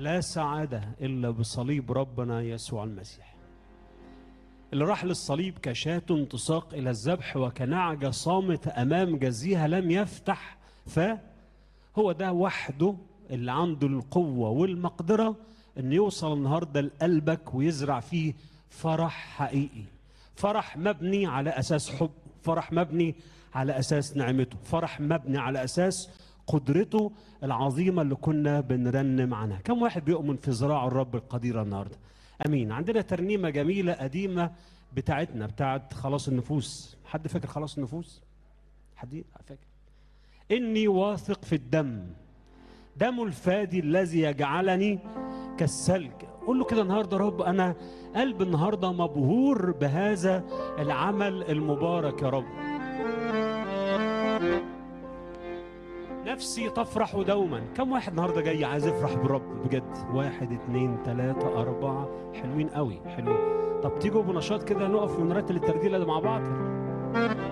لا سعادة إلا بصليب ربنا يسوع المسيح اللي راح للصليب كشاة تساق إلى الذبح وكنعجة صامت أمام جزيها لم يفتح فهو ده وحده اللي عنده القوة والمقدرة إن يوصل النهاردة لقلبك ويزرع فيه فرح حقيقي فرح مبني على أساس حب فرح مبني على أساس نعمته فرح مبني على أساس قدرته العظيمة اللي كنا بنرنم عنها كم واحد بيؤمن في زراع الرب القديرة النهاردة أمين عندنا ترنيمة جميلة قديمة بتاعتنا بتاعت خلاص النفوس حد فاكر خلاص النفوس حد فاكر إني واثق في الدم دم الفادي الذي يجعلني كالثلج قول له كده النهارده يا رب انا قلب النهارده مبهور بهذا العمل المبارك يا رب نفسي تفرح دوما كم واحد النهارده جاي عايز يفرح بالرب بجد واحد اتنين تلاتة أربعة حلوين قوي حلوين طب تيجوا بنشاط كده نقف ونرتل الترتيلة دي مع بعض